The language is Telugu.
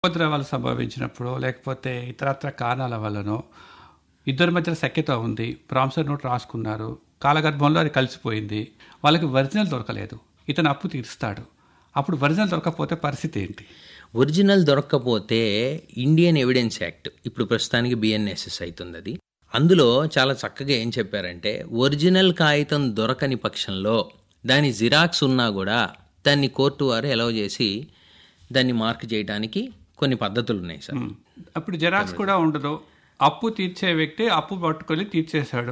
ఉపద్రవాలు సంభవించినప్పుడు లేకపోతే ఇతరత్ర కారణాల వల్లనో ఇద్దరి మధ్య సఖ్యత ఉంది ప్రామిసర్ నోట్ రాసుకున్నారు కాలగర్భంలో అది కలిసిపోయింది వాళ్ళకి ఒరిజినల్ దొరకలేదు ఇతను అప్పు తీరుస్తాడు అప్పుడు ఒరిజినల్ దొరకకపోతే పరిస్థితి ఏంటి ఒరిజినల్ దొరక్కపోతే ఇండియన్ ఎవిడెన్స్ యాక్ట్ ఇప్పుడు ప్రస్తుతానికి బిఎన్ఎస్ఎస్ అవుతుంది అది అందులో చాలా చక్కగా ఏం చెప్పారంటే ఒరిజినల్ కాగితం దొరకని పక్షంలో దాని జిరాక్స్ ఉన్నా కూడా దాన్ని కోర్టు వారు ఎలవ్ చేసి దాన్ని మార్క్ చేయడానికి కొన్ని పద్ధతులు ఉన్నాయి సార్ అప్పుడు జెరాక్స్ కూడా ఉండదు అప్పు తీర్చే వ్యక్తి అప్పు పట్టుకొని తీర్చేశాడు